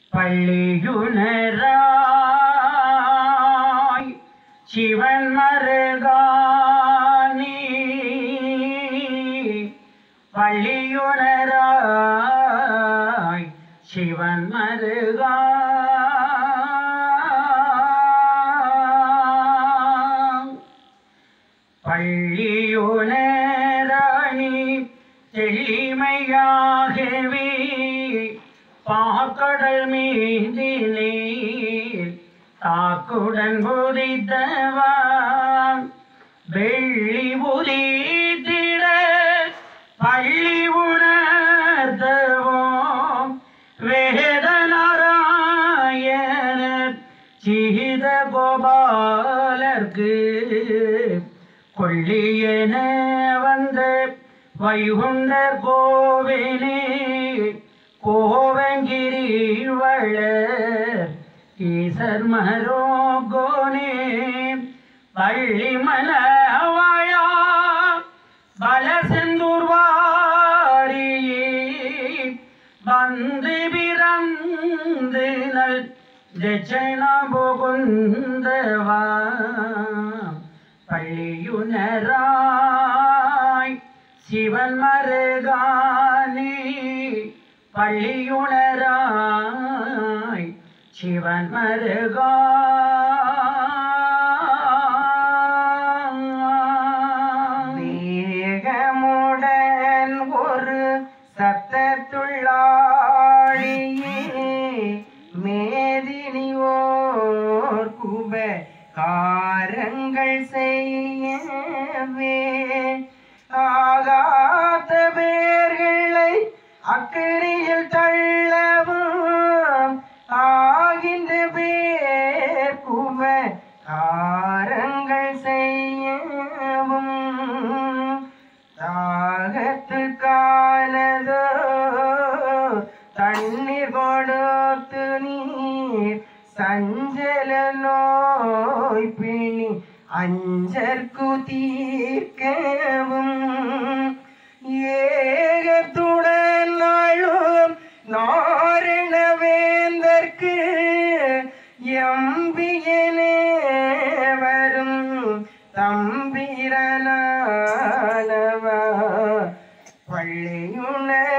பள்ளியுணராய் சிவன் மருகானி பள்ளியுணராய் சிவன் மருகா பள்ளியுணரணி தெளிமையாகவே பாக்கடல் மீதிலே தாக்குடன் புதித்தவா வெள்ளி உதித்திட பள்ளி உணர்த்தவோம் வேதநாராயணர் சீத கோபாலர்க்கு கொள்ளியென வந்த வைகுண்டர் கோவிலே கோவங்கிரி வளர் ஈசர் மரோகோனே பள்ளி மலவாழா பலசெந்தூர்வாரியே வந்து பிறந்து நல் ஜன புகுந்தவா பள்ளியுணராய் சிவன் மருகானி பள்ளியுணராய் சிவன் மருகா வேகமுடன் ஒரு சத்தத்துள்ளாழியே மேதினி ஓர் குப காரங்கள் செய்யவே ஆகாத பேர்களை அக்கறையில் தள்ளவும் ஆகின்ற பேர் குப காரங்கள் செய்யவும் தாகத்து காலதோ தண்ணீர் கொடுத்து நீர் சஞ்சல நோய் பிணி அஞ்சற்கு தீர்க்கவும் ஏகத்துடன் நாளும் நாரண வேந்தற்கு எம்பியனே வரும் தம்பிரனானவா பள்ளியுணர்